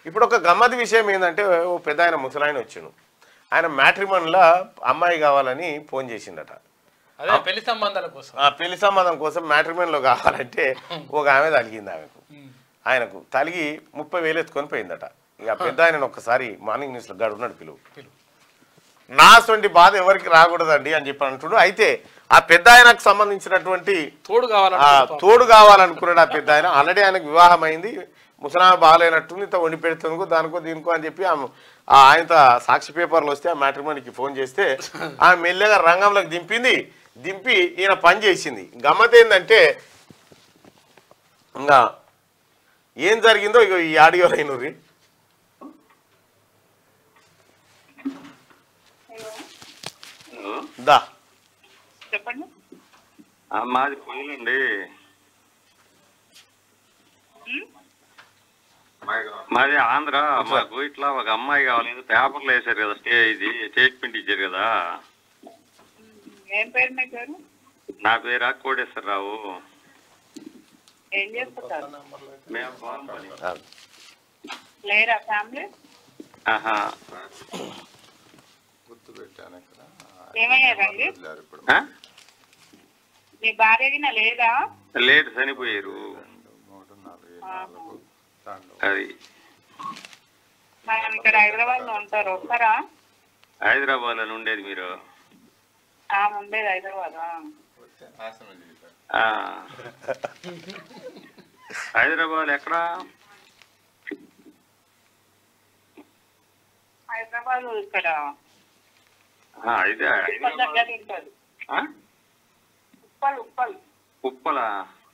ఇప్పుడు ఒక గమ్మత్ విషయం ఏంటంటే ఓ పెద్ద ఆయన ముసలాయన వచ్చిండు ఆయన మ్యాట్రిమోన్లో అమ్మాయి కావాలని ఫోన్ చేసిండట అదే పెళ్లి సంబంధాల కోసం ఆ పెళ్లి సంబంధం కోసం మ్యాట్రిమోన్లో కావాలంటే ఒక ఆమె తలిగింది ఆమెకు ఆయనకు తలిగి ముప్పై వేలు ఎత్తుకొని పోయిందట ఇక పెద్ద ఆయన ఒక్కసారి మార్నింగ్ న్యూస్లో గడువున్నాడు పిలువు పిలువు. నా అటువంటి బాధ ఎవరికి రాకూడదండి అని చెప్పి అంటున్నాడు అయితే ఆ పెద్ద ఆయనకు సంబంధించినటువంటి తోడు ఆ కావాలంటే తోడు కావాలనుకున్నాడు ఆ పెద్ద ఆయన ఆల్రెడీ ఆయనకు వివాహం అయింది ముసలామె బాగాలేనట్టుంది ఇంత వండి పెడుతుందుకు దానికో దీనికో అని చెప్పి ఆమె ఆ ఆయనతో సాక్షి పేపర్లు వస్తే ఆ మ్యాట్రిమోనీకి ఫోన్ చేస్తే ఆమె మెల్లగా రంగంలోకి దింపింది దింపి ఈయన పని చేసింది గమ్మత్ ఏంటంటే ఇంకా ఏం జరిగిందో ఇక ఈ ఆడియో అయినరి దా చెప్పండి ఆ, మాది పొయ్యిలండి మాది ఆంధ్ర మాకు ఇట్లా ఒక అమ్మాయి కావాలి ఏదో పేపర్లు వేశారు కదా స్టే ఇది స్టేట్మెంట్ ఇచ్చారు కదా ఏం పేరు మీ పేరు నా పేరు కోటేశ్వరరావు ఏం చేస్తుంటారు మేము ఫోన్ పని. ఆ, లేరా ఫ్యామిలీ ఆహా ఏమయ్యారండి ఆ? మీ భార్య గిన లేదా లేదు చనిపోయారు అది మనం ఇక్కడ హైదరాబాద్ లో ఉంటారు వస్తారా హైదరాబాద్ లో ఉండేది మీరు ఆ ఉండేది హైదరాబాద్ ఆ. హైదరాబాద్ ఎక్కడా హైదరాబాద్ ఇక్కడ ఆ, అయితే ఉప్పల్ దగ్గర ఉంటుంది ఆ? ఉప్పల్ ఉప్పల్ ఉప్పలా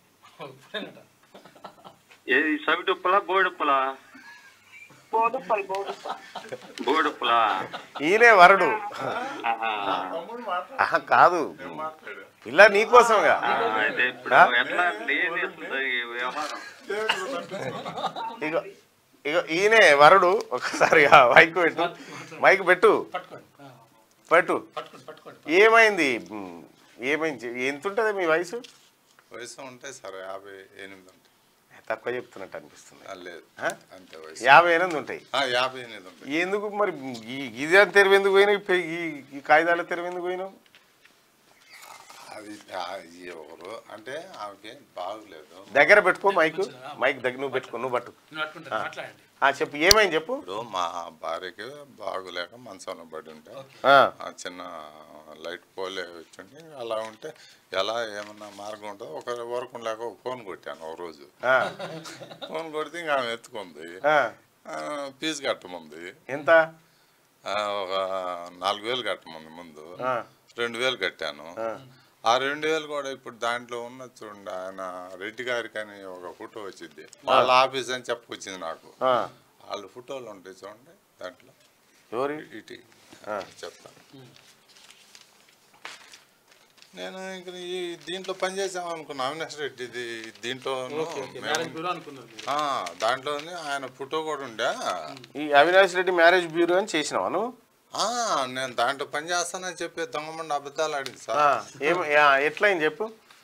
ఏది సవిటి ఉప్పలా బోడుప్పలా బోడుప్పల్ బోడుప్పల్ బోడుప్పలా ఈయనే వరుడు ఆహా. ఆహా, కాదు పిల్ల నీకోసంగా ఆ, అయితే ఇప్పుడు ఎట్లా ఏది అసలు ఈ వ్యవహారం ఇగో ఇగో ఈయనే వరుడు ఒకసారి ఆ మైక్ పెట్టు మైక్ పెట్టు పట్టుకోండి ఆ, పెట్టు పట్టుకోండి పట్టుకోండి ఏమైంది ఉమ్, ఏమైంది ఎంత ఉంటుంది మీ వయసు వయసు ఉంటాయి సార్ యాభై ఎనిమిది ఉంటాయి తక్కువ చెప్తున్నట్టు అనిపిస్తుంది ఆ, లేదు ఆ? అంతే వయసు యాభై ఎనిమిది ఉంటాయి ఆ, యాభై ఎనిమిది ఉంటాయి ఎందుకు మరి ఈ ఇదే తెరవు ఎందుకు పోయినావు ఈ- ఈ ఈ కాగితాల తెరవు ఎందుకు పోయినావు అది ఆ, ఎవరు అంటే ఆమెకి బాగులేదు దగ్గర పెట్టుకో మైక్ మైక్ దగ్గర నువ్వు పెట్టుకో నువ్వు పట్టు నేను పట్టుకుంటాను మాట్లాడండి ఆ, చెప్పు ఏమైంది చెప్పు ఇప్పుడు మా భార్యకి బాగులేక మంచంలో పడి ఉంటే ఆ, ఆ చిన్న లైట్ పోలే వచ్చింది అలా ఉంటే ఎలా ఏమన్నా మార్గం ఉంటుందో ఒక వరకు లేక ఒక ఫోన్ కొట్టాను ఒక రోజు ఆ, ఫోన్ కొడితే ఇంకా ఆమె ఎత్తుకుంది ఆ. ఆ, ఫీజు కట్టమంది ఎంత ఆ, ఒక నాలుగు వేలు కట్టమంది ముందు ఆ, రెండు వేలు కట్టాను ఆ. ఆ రెండు వేలు కూడా ఇప్పుడు దాంట్లో ఉన్న చూడండి ఆయన రెడ్డి గారికి అని ఒక ఫోటో వచ్చింది వాళ్ళ ఆఫీస్ అని చెప్పుకొచ్చింది నాకు ఆ. వాళ్ళ ఫోటోలు ఉంటాయి చూడండి దాంట్లో ఎవరి ఇటు ఆ. చెప్తాను నేను ఇంక ఈ దీంట్లో పనిచేసాం అనుకున్నా అవినాష్ రెడ్డి ఇది దీంట్లో మ్యారేజ్ బ్యూరో అనుకున్నారు మీరు దాంట్లో ఆయన ఫోటో కూడా ఉండే ఈ అవినాష్ రెడ్డి మ్యారేజ్ బ్యూరో అని చేసినావా నువ్వు ఆ, నేను దాంట్లో పని చేస్తానని చెప్పి దొంగమండి అబద్ధాలు అడిగింది ఆ, సార్ ఏం ఆ, ఎట్లయింది చెప్పు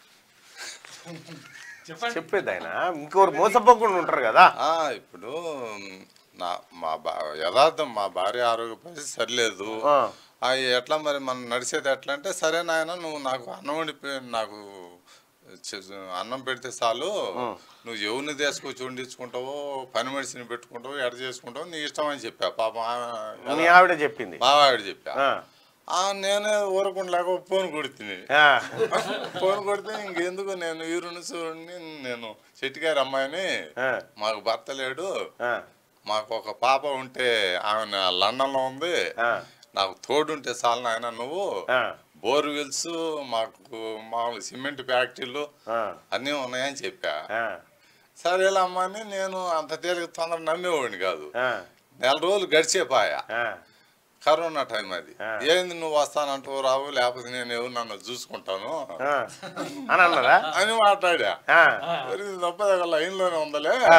చెప్పండి చెప్పేది ఆయన ఇంకోరు మోసపోకుండా ఉంటారు కదా ఆ, ఇప్పుడు నా మా బా యథార్థం మా భార్య ఆరోగ్య పరిస్థితి సరిలేదు ఆ. ఆ, ఎట్లా మరి మనం నడిచేది ఎట్లా అంటే సరే నాయన నువ్వు నాకు అన్నం వండి నాకు చే- అన్నం పెడితే చాలు నువ్వు ఎవరిని తీసుకొచ్చి వండించుకుంటావో పని మనిషిని పెట్టుకుంటావో ఎడ చేసుకుంటావో నీ ఇష్టం అని చెప్పా పాపం ఆమె- మీ ఆవిడ చెప్పింది మా ఆవిడ చెప్పా ఆ, ఆ, నేనే ఊరకుండలేక ఫోన్ కొడుతుంది ఆ, ఫోన్ కొడితే ఇంకెందుకు నేను ఈరుని చూడండి నేను చెట్టిగారి అమ్మాయిని ఆ, మాకు భర్త లేడు ఆ, మాకు ఒక పాప ఉంటే ఆమె నా లండన్లో ఉంది ఆ, నాకు తోడుంటే చాలు నాయన నువ్వు ఆ, బోర్వెల్స్ మాకు మామూలు సిమెంట్ ఫ్యాక్టరీలు ఆ, అన్నీ ఉన్నాయని చెప్పా ఆ, సరేలే అమ్మా అని నేను అంత తేలిక తొందర నమ్మేవాడిని కాదు ఆ, నెల రోజులు గడిచేపాయా ఆ, కరోనా టైం అది ఆ. ఏంది నువ్వు వస్తానంటూ రావు లేకపోతే నేను ఎవరు నన్ను చూసుకుంటాను ఆ. అని అన్నారా అని మాట్లాడా ఆ, మరి ఇది తప్ప దగ్గర లైన్లోనే ఉందలే ఆ,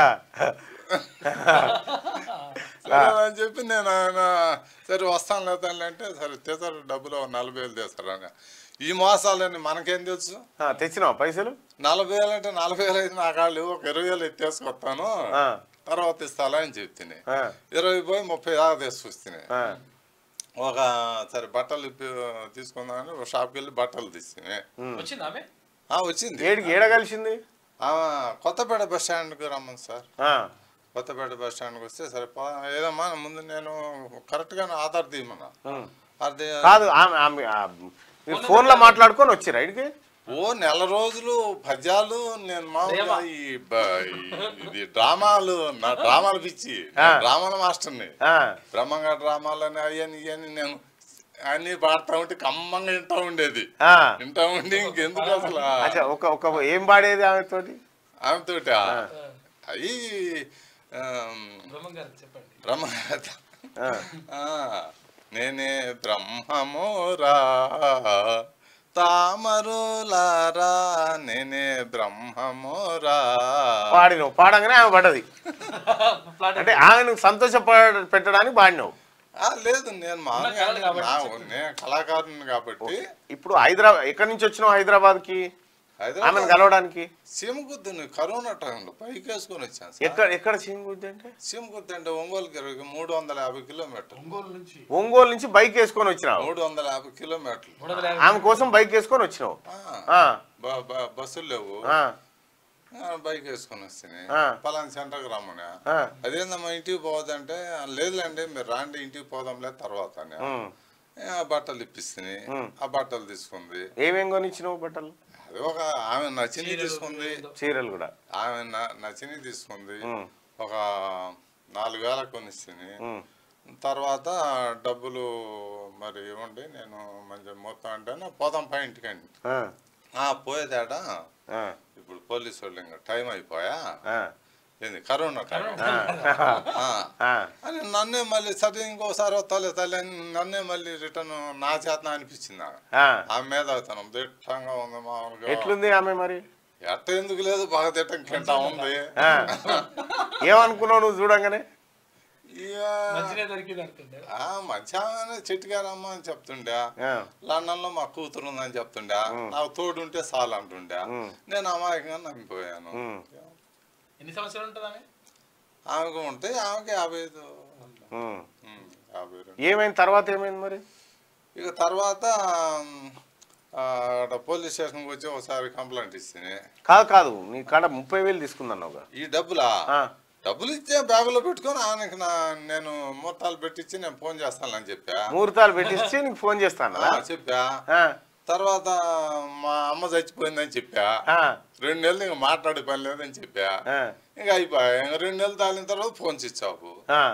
సరే అని చెప్పి నేను ఆయన సరే వస్తాను లేతాను అంటే సరే తెస్తారు డబ్బులు ఒక నలభై వేలు తెస్తారు అని ఈ మోసాలని మనకేం తెలుసు ఆ, తెచ్చినావా పైసలు నలభై వేలు అంటే నలభై వేలు అయితే నా కాళ్ళు ఒక ఇరవై వేలు ఎత్తేసుకొస్తాను ఆ, తర్వాత ఇస్తాలా అని చెప్తిని ఆ, ఇరవై పోయి ముప్పై దాకా తీసుకొస్తుంది ఆ, ఒక సరే బట్టలు ఇప్పి తీసుకుందామని ఒక షాప్కి వెళ్ళి బట్టలు తీసుకుని వచ్చింది ఆమె ఆ, వచ్చింది ఏడికి ఏడ కలిసింది ఆ, కొత్తపేట బస్ స్టాండ్కి రమ్మని సార్ ఆ, కొత్తపేట బస్ స్టాండ్కి వస్తే సరే పా ఏదమ్మా ముందు నేను కరెక్ట్గా ఆధార్ తీయమన్నా ఉమ్. అది కాదు ఆమె ఆమె ఆ, మీరు ఫోన్లో మాట్లాడుకొని వచ్చిరా ఇడికి ఓ నెల రోజులు పద్యాలు నేను మామూలుగా ఈ బ- ఈ- ఇది డ్రామాలు నా డ్రామాలు పిచ్చి ఆ. డ్రామాల మాస్టర్ని ఆ, బ్రహ్మంగా డ్రామాలని అయ్యని ఇవని నేను అన్ని పాడుతూ ఉంటే కమ్మంగా వింటా ఉండేది ఆ. వింటా ఉండి ఇంకెందుకు అసలు అచ్చా ఒక ఒక ఏం పాడేది ఆమెతోటి ఆమెతోటి అవి బ్రహ్మం గారు చెప్పండి బ్రహ్మగాథ ఆ, ఆ, నేనే బ్రహ్మమురా తామరులారా నేనే బ్రహ్మమురా పాడినావు పాడంగానే ఆమె పడ్డది ఫ్లాట్ అంటే ఆమెను సంతోష పెట్టడానికి పాడినావు ఆ, లేదు నేను మామూలుగా కళలు కాబట్టి నా- నేను కళాకారుని కాబట్టి ఇప్పుడు హైదరాబాద్ ఎక్కడి నుంచి వచ్చినావు హైదరాబాద్కి ఆమెను హైదరాబాద్ కలవడానికి సీమగుద్దుని కరోనా టైంలో పైకి వేసుకొని వచ్చాను సార్ ఎక్కడ ఎక్కడ చీమగుద్ది అంటే సీమగుద్ది అంటే ఒంగోలుకి ఇరవై మూడు వందల యాభై కిలోమీటర్లు ఒంగోలు నుంచి ఒంగోలు నుంచి బైక్ వేసుకొని వచ్చినావు మూడు వందల యాభై కిలోమీటర్లు మూడు వందల ఆమె కోసం బైక్ వేసుకొని వచ్చినావు ఆ, ఆ, బ- బ- బస్సులు లేవు ఆ, ఆ, బైక్ వేసుకొని వస్తుంది ఆ. పలానా సెంటర్కి రమ్మని ఆ, అదేందమ్మా ఇంటికి పోవద్దంటే లేదులేండి మీరు రాండి ఇంటికి పోదాంలే తర్వాత అని ఉమ్. ఆ బట్టలు ఇప్పిస్తుంది ఉమ్. ఆ బట్టలు తీసుకుంది ఏమేం కొనిచ్చినావు బట్టలు అది ఒక ఆమె నచ్చింది తీసుకుంది చీరలు కూడా ఆమె న- నచ్చింది తీసుకుంది ఉమ్, ఒక నాలుగు వేల కొనిస్తుంది ఉమ్, తర్వాత డబ్బులు మరి ఇవ్వండి నేను మంచి మొత్తం అంటే పోదాం పై ఇంటికండి ఆ, ఆ, పోయేదాడా ఆ, ఇప్పుడు పోలీసు వాళ్ళు ఇంకా టైం అయిపోయా ఆ, ఏంది కరోనా టైం ఆ, ఆ. ఆ, అని నన్నే మళ్ళీ సరే ఇంకోసారి వస్తాలే తల్లి అని నన్నే మళ్ళీ రిటర్న్ నా చేతన అనిపించింది ఆమె. ఆ. ఆమె మీద అవుతాను దిట్టంగా ఉంది మామూలుగా ఎట్లుంది ఆమె మరి ఎట్ట ఎందుకు లేదు బాగా దిట్టం కింటా ఉంది ఆ. ఏమనుకున్నావు నువ్వు చూడంగానే ఇక, మంచిగా దొరికింది అనుకుంటే ఆ, మంచిగానే చెట్టుగారమ్మ అని చెప్తుండే ఆ, లండన్ లో మా కూతురు ఉందని చెప్తుండే నాకు తోడు ఉంటే చాలు అంటుండే ఉమ్. నేను అమాయకంగా నమ్మిపోయాను ఉమ్. ఎన్ని సంవత్సరాలు ఉంటుంది ఆమె ఆమెకు ఉంటే ఆమెకి యాభై ఐదు ఉమ్. ఉమ్, యాభై రెండు ఏమైంది తర్వాత ఏమైంది మరి ఇక తర్వాత ఆ, అక్కడ పోలీస్ స్టేషన్కి వచ్చి ఒకసారి కంప్లైంట్ ఇస్తుంది కాదు కాదు నీ కాడ ముప్పై వేలు తీసుకుందన్నావుగా ఈ డబ్బులా ఆ, డబ్బులు ఇచ్చే బ్యాగులో పెట్టుకొని ఆయనకి నా నేను ముహూర్తాలు పెట్టించి నేను ఫోన్ చేస్తానని చెప్పా ముహూర్తాలు పెట్టించి నీకు ఫోన్ చేస్తాను ఆ, చెప్పా తర్వాత మా అమ్మ చచ్చిపోయిందని చెప్పా రెండు నెలలు ఇంకా మాట్లాడే పని లేదని చెప్పా ఇంకా అయిపోయా ఇంకా రెండు నెలలు తాలిన తర్వాత ఫోన్ స్విచ్ ఆఫ్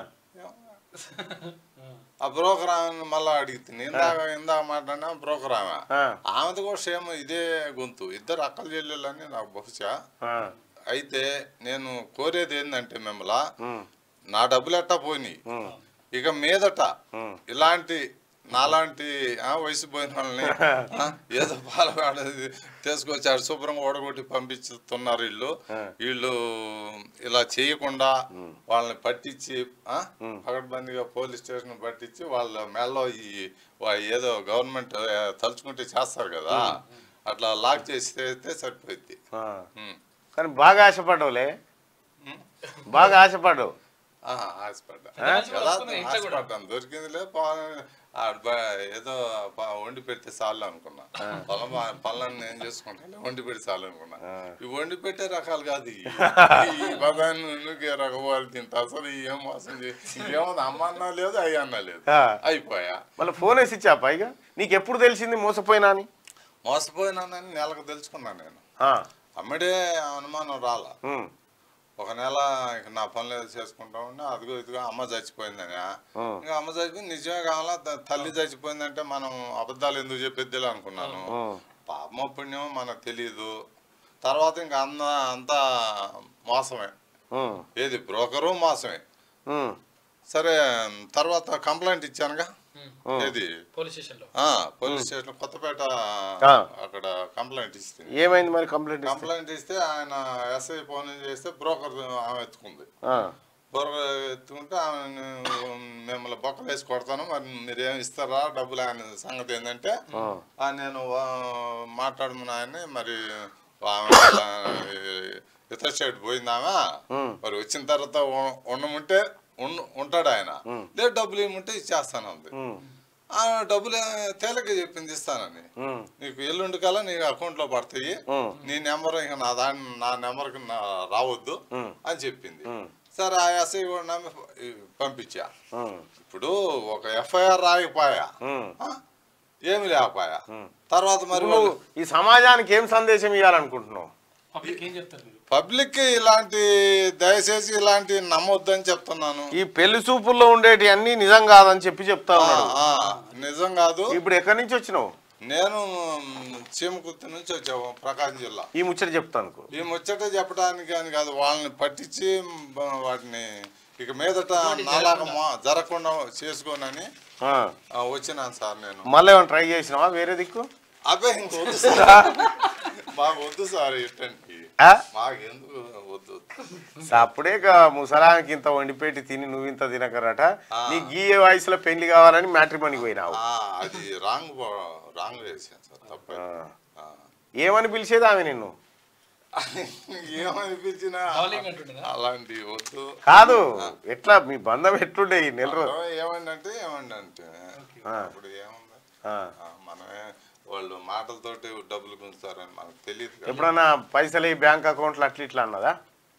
ఆ బ్రోకర్ ఆమె మళ్ళా అడిగితే ఇందాక ఇందాక మాట్లాడినా బ్రోకర్ ఆమె ఆమెది కూడా సేమ్ ఇదే గొంతు ఇద్దరు అక్కల చెల్లెళ్ళని నాకు బహుశా అయితే నేను కోరేది ఏంటంటే మిమ్మల్ని నా డబ్బులు ఎట్టా పోయినాయి ఇక మీదట ఇలాంటి నాలాంటి ఆ, వయసు పోయిన వాళ్ళని ఆ, ఏదో పాలవాడది తీసుకొచ్చాడు శుభ్రంగా ఓడగొట్టి పంపిస్తున్నారు వీళ్ళు వీళ్ళు ఇలా చేయకుండా వాళ్ళని పట్టించి ఆ, పకడ్బందీగా పోలీస్ స్టేషన్ పట్టించి వాళ్ళ మెల్లో ఈ వా- ఏదో గవర్నమెంట్ ఆ, తలుచుకుంటే చేస్తారు కదా అట్లా లాక్ చేసి చేస్తే సరిపోద్ది ఉమ్. కానీ బాగా ఆశపడ్డావులే బాగా ఆశపడ్డావు ఆ, ఆశపడ్డా మంచిగా ఎలా వస్తుంది ఇంట్లో కూడా. ఆశపడ్డాను దొరికిందిలే పా- ఆ బ- ఏదో ప- వండి పెడితే చాలు అనుకున్నా పొలం పనులన్నీ నేను చేసుకుంటా వండి పెడితే చాలు అనుకున్నా ఈ వండి పెట్టే రకాలు కాదు ఇవి. ఈ పదాన్ని నువ్వు రకవాళ్ళు తింటా అసలు ఈ ఏం మోసం చేసి ఇంకేమన్నా అమ్మ అన్నా లేదు అయ్య అన్నా లేదు ఆ. అయిపోయా మళ్ళీ ఫోన్ వేసి ఇచ్చా పైగా నీకు ఎప్పుడు తెలిసింది మోసపోయినా అని మోసపోయినానని నెలకు తెలుసుకున్నా నేను ఆ, అమ్మడే అనుమానం రాలా ఉమ్, ఒక నెల ఇక నా పనులు ఏదో చేసుకుంటా ఉన్నా అదిగో ఇదిగో అమ్మ చచ్చిపోయిందని ఉమ్. ఇంకా అమ్మ చచ్చిపోయింది నిజమే కావాలా త- తల్లి చచ్చిపోయిందంటే మనం అబద్ధాలు ఎందుకు చెప్పేద్దిలే అనుకున్నాను ఉమ్. పాపమో పుణ్యం మనకు తెలియదు తర్వాత ఇంకా అంద అంతా మోసమే ఉమ్, ఏది బ్రోకరు మోసమే ఉమ్, సరే తర్వాత కంప్లైంట్ ఇచ్చానుగా ఏది పోలీస్ స్టేషన్లో ఆ, పోలీస్ స్టేషన్ కొత్తపేట ఆ. అక్కడ కంప్లైంట్ ఇస్తే ఏమైంది మరి కంప్లైంట్ ఇస్తే? కంప్లైంట్ ఇస్తే ఆయన ఎస్ఐ ఫోన్ చేస్తే బ్రోకర్ ఆమె ఎత్తుకుంది ఆ, బొర్ర ఎత్తుకుంటే ఆమె మిమ్మల్ని బొక్కలు వేసి కొడతాను మరి మీరు ఏమి ఇస్తారా డబ్బులు ఆయన సంగతి ఏంటంటే ఆ, నేను వా- మాట్లాడమని ఆయన్ని మరి ఆమె ఇలా ఇతర సైడ్ పోయిందామా ఉమ్. మరి వచ్చిన తర్వాత ఉ- ఉండమంటే ఉండు- ఉంటాడు ఆయన లేదు డబ్బులు ఏమంటే ఇచ్చేస్తాను అంది ఉమ్, ఆ డబ్బులు తేలిక చెప్పింది ఇస్తానని ఉమ్, నీకు ఎల్లుండి కల్లా నీ అకౌంట్లో పడతాయి ఉమ్. నీ నెంబర్ ఇంకా నా దాని నా నెంబర్కి నా రావద్దు ఉమ్. అని చెప్పింది ఉమ్. సరే ఆ ఎస్ఐ కూడా నమ్మి పంపించా ఉమ్, ఇప్పుడు ఒక ఎఫ్ఐఆర్ రాయకపోయా ఉమ్. ఆ? ఏమి లేకపోయా ఉమ్. తర్వాత మరి ఇప్పుడు నువ్వు ఈ సమాజానికి ఏం సందేశం ఇవ్వాలనుకుంటున్నావు పబ్లిక్ ఏం చెప్తారు మీరు పబ్లిక్ ఇలాంటి దయచేసి ఇలాంటి నమ్మొద్దని చెప్తున్నాను ఈ పెళ్లి చూపుల్లో ఉండేటి అన్ని నిజం కాదని చెప్పి చెప్తా ఆ, ఉన్నాడు ఆ, నిజం కాదు ఇప్పుడు ఎక్కడి నుంచి వచ్చినావు నేను చీమకుర్తి నుంచి వచ్చాము ప్రకాశం జిల్లా ఈ ముచ్చట చెప్తాను ఈ ముచ్చట చెప్పడానికి అని కాదు వాళ్ళని పట్టించి బ- వాటిని ఇక మీదట నాలాగా మా- జరగకుండా చేసుకోనని ఆ, వచ్చినాను సార్ నేను మళ్ళీ ఏమైనా ట్రై చేసినావా వేరే దిక్కు అబ్బే ఇంక వద్దు సార్ మాకు వద్దు సార్ ఇట్టండి ఆ? మాకు ఎందుకు వద్దు అప్పుడే ఇక ముసలానికి ఇంత వండిపెట్టి తిని నువ్వు ఇంత తినకరట నీ గీ వయసులో పెళ్లి కావాలని మ్యాట్రిమోనికి పోయినావు ఆ, అది రాంగ్ రాంగ్ వేసాను సార్ తప్ప ఆ. ఏమని పిలిచేది ఆమె నిన్ను ఏమనిపించినా డౌలింగ్ అంటుండదా అలాంటి వద్దు కాదు ఎట్లా మీ బంధం ఎట్లుండే ఈ నెల రోజు ఏమంటే ఏమండి అంటే ఆ. ఇప్పుడు ఏముంది ఆ. ఆ, మనమే వాళ్ళు మాటలతోటి డబ్బులు గుంచుతారని మనకు తెలియదు కదా. ఎప్పుడన్నా పైసలు ఈ బ్యాంక్ అకౌంట్లు అట్లా ఇట్లా అన్నదా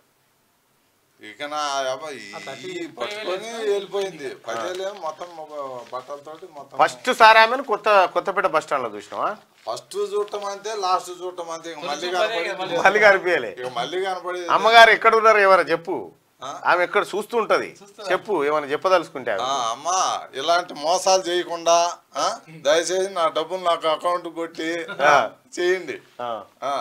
ఇక నా అబ్బాయి ఈ పట్టుకొని వెళ్ళిపోయింది పదేలే మొత్తం ఒక బట్టలతోటి మొత్తం ఫస్ట్ సారి ఆమెను కొత్త కొత్తపేట బస్ స్టాండ్ లో చూసినావా ఫస్ట్ చూడటం అంతే లాస్ట్ చూడటం అంతే ఇక మళ్ళీ కనపడేది మళ్ళీ కనిపించలే ఇక మళ్ళీ కనపడేది అమ్మగారు ఎక్కడ ఉన్నారు ఎవరో చెప్పు ఆ? ఆమె ఎక్కడ చూస్తూ ఉంటది చెప్పు ఏమైనా చెప్పదలుచుకుంటే ఆమె. ఆ, అమ్మా ఇలాంటి మోసాలు చేయకుండా ఆ, దయచేసి నా డబ్బులు నాకు అకౌంట్ కొట్టి ఆ. చేయండి ఆ. ఆ,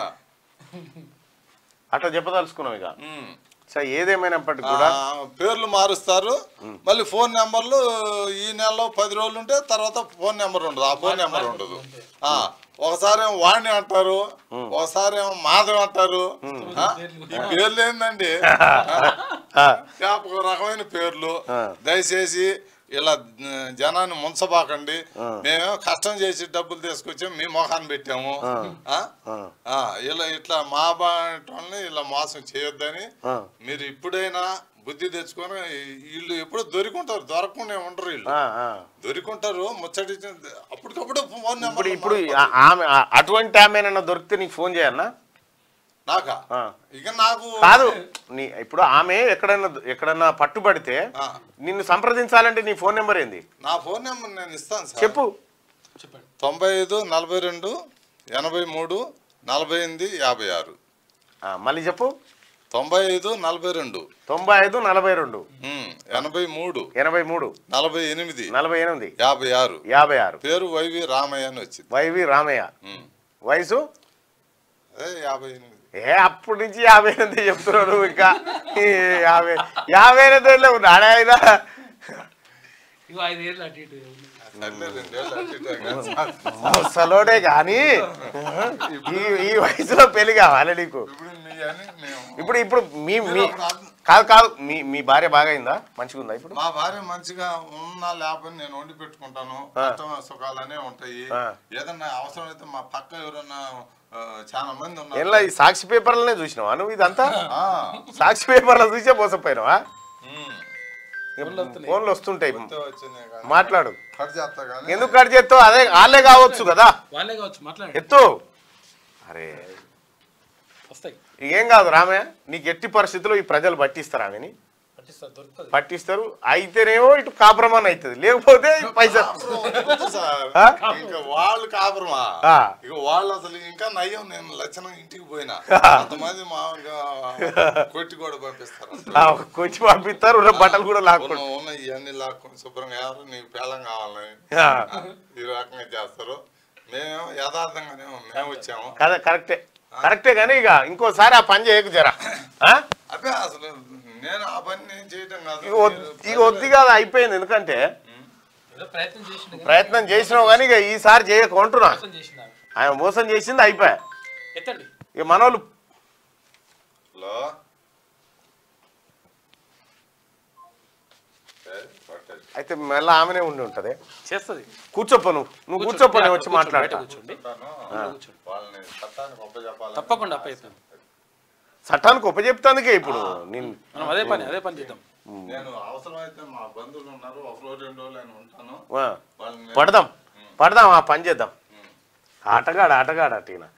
అట్లా చెప్పదలుచుకున్నాం ఇక ఉమ్. సరే ఏదేమైనప్పటికీ కూడా ఆ, పేర్లు మారుస్తారు మళ్ళీ ఫోన్ నెంబర్లు ఈ నెలలో పది రోజులు ఉంటే తర్వాత ఫోన్ నెంబర్ ఉండదు ఆ ఫోన్ నెంబర్ ఉండదు ఆ, ఒకసారి ఏమో వాణి అంటారు ఒకసారి ఏమో మాధవ్ అంటారు ఆ, ఈ పేర్లు ఏందండి ఆ, ఒక రకమైన పేర్లు ఆ. దయచేసి ఇలా ఆ, జనాన్ని ముంచబాకండి మేమేమో కష్టం చేసి డబ్బులు తీసుకొచ్చాము మీ మొహాన్ని పెట్టాము ఆ? ఆ, ఆ, ఇలా ఇట్లా మా బాటల్ని ఇలా మోసం చేయొద్దని ఆ, మీరు ఇప్పుడైనా బుద్ధి తెచ్చుకొని వీళ్ళు ఎప్పుడు దొరికుంటారు దొరకకుండా ఉండరు వీళ్ళు ఆ, ఆ. దొరికుంటారు ముచ్చటి అప్పటికప్పుడు ఫోన్ ఇప్పుడు నెంబర్ ఇప్పుడు ఆ- ఆమె ఆ- అటువంటి ఆమె ఏమన్నా దొరికితే నీకు ఫోన్ చేయన్నా నాకా ఆ. ఇక నాకు కాదు నీ ఇప్పుడు ఆమె ఎక్కడన్నా ఎక్కడన్నా పట్టుబడితే ఆ, నిన్ను సంప్రదించాలంటే నీ ఫోన్ నెంబర్ ఏంది నా ఫోన్ నెంబర్ నేను ఇస్తాను సార్ చెప్పు చెప్పండి తొంభై ఐదు నలభై రెండు ఎనభై మూడు నలభై ఎనిమిది యాభై ఆరు ఆ, మళ్ళీ చెప్పు తొంభై ఐదు నలభై రెండు తొంభై ఐదు నలభై రెండు ఉమ్, ఎనభై మూడు ఎనభై మూడు నలభై ఎనిమిది నలభై ఎనిమిది యాభై ఆరు యాభై ఆరు పేరు వైవి రామయ్య అని వచ్చింది వైవి రామయ్య ఉమ్, వయసు అదే యాభై ఎనిమిది ఏ అప్పటి నుంచి యాభై ఎనిమిది చెప్తున్నావు నువ్వు ఇంకా ఈ యాభై యాభై ఎనిమిది ఉన్నాడు ఆయన ఇగో ఐదు ఏళ్ళు అటు ఇటు ఉంది. సర్లే, రెండేళ్ళు అటు ఇటు కానీ అసలోనే కానీ ఈ ఈ వయసులో పెళ్లి కావాలి నీకు ఇప్పుడు మీ అని మేము ఇప్పుడు ఇప్పుడు మీ మీ మీరు అప్పుడు అర్థం- కాదు కాదు మీ మీ భార్య బాగా అయిందా మంచిగా ఉందా ఇప్పుడు మా భార్య మంచిగా ఉన్నా లేకపోతే నేను వండి పెట్టుకుంటాను కష్టం సుఖాలనే ఉంటాయి ఆ. ఏదన్నా అవసరమైతే మా పక్క ఎవరన్నా ఆ, చాలా మంది ఎలా ఉన్నారు ఈ సాక్షి పేపర్లనే చూసినావా నువ్వు ఇదంతా ఆ, సాక్షి పేపర్లో చూసే మోసపోయినావా ఉమ్. ఫోన్లు వస్తుంటాయి అంతే వచ్చినాయి కానీ మాట్లాడు కట్ చేస్తా కానీ ఎందుకు కట్ చేస్తావు అదే వాళ్ళే కావచ్చు కదా వాళ్ళే కావచ్చు మాట్లాడండి ఎత్తు అరే వస్తాయి ఏం కాదు రామయ్య నీకు ఎట్టి పరిస్థితుల్లో ఈ ప్రజలు పట్టిస్తారు ఆమెని పట్టిస్తారు దొరుకుతుంది పట్టిస్తారు అయితేనేమో ఇటు కాపురమాన్ అవుతుంది లేకపోతే పైసా వద్దు సార్ ఆ? ఇంకా వాళ్ళు కాపురమా ఆ. ఇక వాళ్ళు అసలు ఇంకా నయ్యం నేను లక్షణం ఇంటికి పోయినా కొంతమంది మామూలుగా కొట్టి కూడా పంపిస్తారు ఆ, కొంచెం పంపిస్తారు ఉన్న బట్టలు కూడా లాక్కుంటారు ఉన్న ఉన్న ఇవన్నీ లాక్కొని శుభ్రంగా ఎవరు నీకు పేలం కావాలని ఆ, ఈ రకంగా చేస్తారు మేమేమో యథార్థంగానే మేము వచ్చాము కదా కరెక్టే కరెక్టే కానీ ఇక ఇంకోసారి ఆ పని చేయకు జరా ఆ? అబ్బే అసలు నేను ఆ పని నేను చేయటం కాదు ఇక వద్- ఇక వద్దు కాదు అయిపోయింది ఎందుకంటే ఏదో ప్రయత్నం చేసిండు కానీ ప్రయత్నం చేసినావు కానీ ఇక ఈసారి చేయకు అంటున్నా మోసం చేసిండు ఆమె. ఆయన మోసం చేసింది అయిపోయా ఎత్తండి ఇక మనోళ్ళు హలో సరే, పట్టండి. అయితే మళ్ళీ ఆమెనే ఉండి ఉంటది చేస్తుంది కూర్చోపో నువ్వు నువ్వు కూర్చోపో నేను వచ్చి మాట్లాడతా కూర్చోండి ఉంటాను. కూర్చోండి వాళ్ళని చట్టానికి ఒప్ప చెప్పాలి తప్పకుండా అప్పయిస్తాను చట్టానికి ఉపజెప్తానికే ఇప్పుడు నేను మనం అదే పని అదే పని చేద్దాం నేను అవసరమైతే మా బంధువులు ఉన్నారు ఒక రోజు రెండు రోజులు నేను ఉంటాను ఆ, వాళ్ళని పడదాం పడదాం ఆ పని చేద్దాం ఆటగాడు ఆటగాడు అటీనా